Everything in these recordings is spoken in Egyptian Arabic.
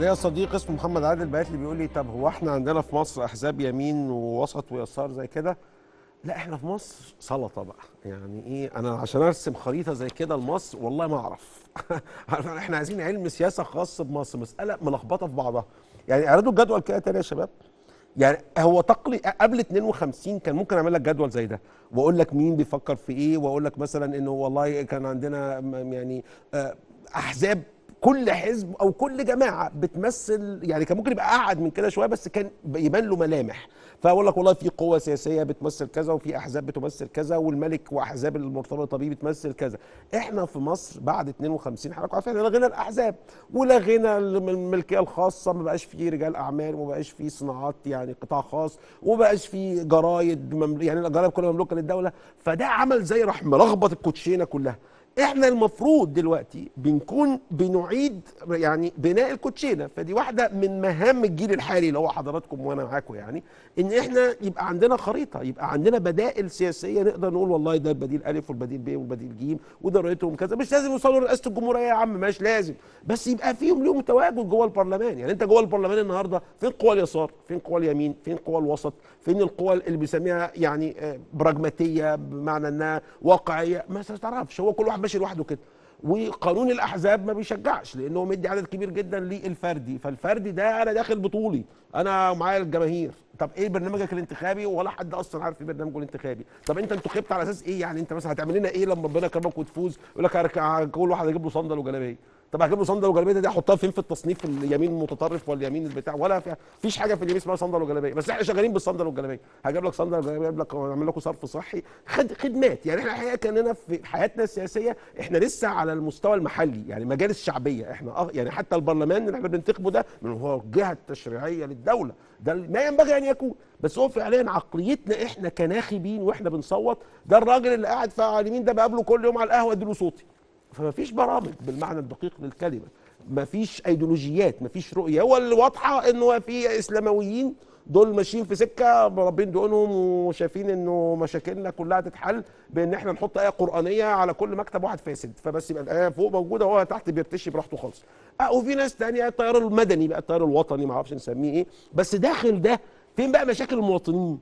ليا صديق اسمه محمد عادل بعت لي بيقول لي طب هو احنا عندنا في مصر احزاب يمين ووسط ويسار زي كده لا احنا في مصر سلطه بقى يعني ايه انا عشان ارسم خريطه زي كده لمصر والله ما اعرف احنا عايزين علم سياسه خاص بمصر مساله ملخبطه في بعضها يعني اعرضوا الجدول كده تاني يا شباب يعني هو تقلي قبل 52 كان ممكن اعمل لك جدول زي ده واقول لك مين بيفكر في ايه واقول لك مثلا انه والله كان عندنا م- يعني آه، احزاب كل حزب او كل جماعه بتمثل يعني كان ممكن يبقى اقعد من كده شويه بس كان يبان له ملامح فاقول لك والله في قوه سياسيه بتمثل كذا وفي احزاب بتمثل كذا والملك واحزاب المرتبطه بيه بتمثل كذا احنا في مصر بعد 52 حضرتك عارفين لغينا الاحزاب ولغينا الملكيه الخاصه ما بقاش في رجال اعمال وما بقاش في صناعات يعني قطاع خاص وما بقاش في جرايد ممل... يعني الجرايد كلها مملوكه للدوله فده عمل زي راح ملخبط الكوتشينه كلها احنا المفروض دلوقتي بنكون بنعيد يعني بناء الكوتشينه فدي واحده من مهام الجيل الحالي اللي هو حضراتكم وانا معاكم يعني ان احنا يبقى عندنا خريطه يبقى عندنا بدائل سياسيه نقدر نقول والله ده البديل الف والبديل ب والبديل ج وده رؤيتهم كذا مش لازم يوصلوا لرئاسه الجمهوريه يا عم مش لازم بس يبقى فيهم ليهم تواجد جوه البرلمان يعني انت جوه البرلمان النهارده فين قوى اليسار فين قوى اليمين فين قوى الوسط فين القوى اللي بيسميها يعني آه، براجماتيه بمعنى انها واقعيه ما تعرفش هو كل واحد ماشي لوحده كده وقانون الاحزاب ما بيشجعش لانه مدي عدد كبير جدا للفردي فالفردي ده انا داخل بطولي انا معايا الجماهير طب ايه برنامجك الانتخابي ولا حد اصلا عارف ايه برنامجه الانتخابي طب انت انتخبت على اساس ايه يعني انت مثلا هتعمل لنا ايه لما ربنا يكرمك وتفوز يقول لك هرك- كل واحد هيجيب له صندل وجلابيه طب هجيب له صندل وجلابيه دي احطها فين في التصنيف اليمين المتطرف واليمين البتاع ولا في فيش حاجه في اليمين اسمها صندل وجلابيه بس احنا شغالين بالصندل والجلابيه هجيب لك صندل وجلابيه هجيب لك اعمل لكم صرف صحي خد خدمات يعني احنا الحقيقه كاننا في حياتنا السياسيه احنا لسه على المستوى المحلي يعني مجالس شعبيه احنا اه يعني حتى البرلمان اللي احنا بننتخبه ده من هو الجهه التشريعيه للدوله ده ما ينبغي ان يكون بس هو فعليا عقليتنا احنا كناخبين واحنا بنصوت ده الراجل اللي قاعد في على اليمين ده بقابله كل يوم على القهوه اديله صوتي فما فيش برامج بالمعنى الدقيق للكلمه ما فيش ايديولوجيات ما فيش رؤيه هو اللي واضحه انه في اسلامويين دول ماشيين في سكه مربين دقونهم وشايفين انه مشاكلنا كلها تتحل بان احنا نحط ايه قرانيه على كل مكتب واحد فاسد فبس يبقى الايه فوق موجوده وهو تحت بيرتشي براحته خالص اه وفي ناس تانية التيار المدني بقى التيار الوطني ما اعرفش نسميه ايه بس داخل ده فين بقى مشاكل المواطنين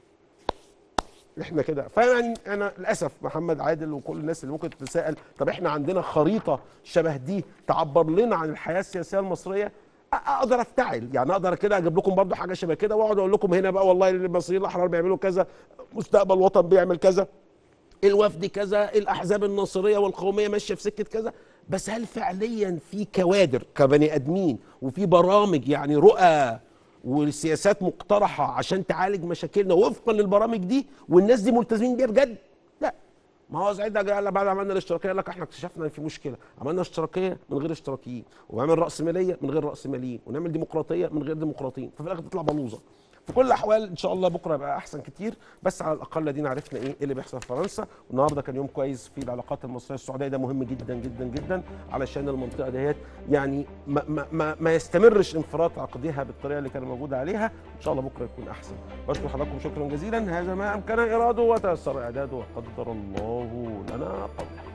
احنا كده فانا انا للاسف محمد عادل وكل الناس اللي ممكن تتساءل طب احنا عندنا خريطه شبه دي تعبر لنا عن الحياه السياسيه المصريه أ- اقدر افتعل يعني اقدر كده اجيب لكم برضو حاجه شبه كده واقعد اقول لكم هنا بقى والله المصريين الاحرار بيعملوا كذا مستقبل الوطن بيعمل كذا الوفد كذا الاحزاب الناصريه والقوميه ماشيه في سكه كذا بس هل فعليا في كوادر كبني ادمين وفي برامج يعني رؤى وسياسات مقترحه عشان تعالج مشاكلنا وفقا للبرامج دي والناس دي ملتزمين بيها بجد لا ما هو ساعتها جه قال لك بعد ما عملنا الاشتراكيه قال لك احنا اكتشفنا ان في مشكله عملنا اشتراكيه من غير اشتراكيين وعمل راسماليه من غير راسماليين ونعمل ديمقراطيه من غير ديمقراطيين ففي الاخر تطلع بلوزه في كل الاحوال ان شاء الله بكره يبقى احسن كتير بس على الاقل دينا عرفنا ايه إيه اللي بيحصل في فرنسا والنهارده كان يوم كويس في العلاقات المصريه السعوديه ده مهم جدا جدا جدا علشان المنطقه ديت يعني ما, ما, ما, ما يستمرش انفراط عقدها بالطريقه اللي كان موجود عليها ان شاء الله بكره يكون احسن بشكر حضراتكم شكرا جزيلا هذا ما امكن اراده وتيسر اعداده وقدر الله لنا قدره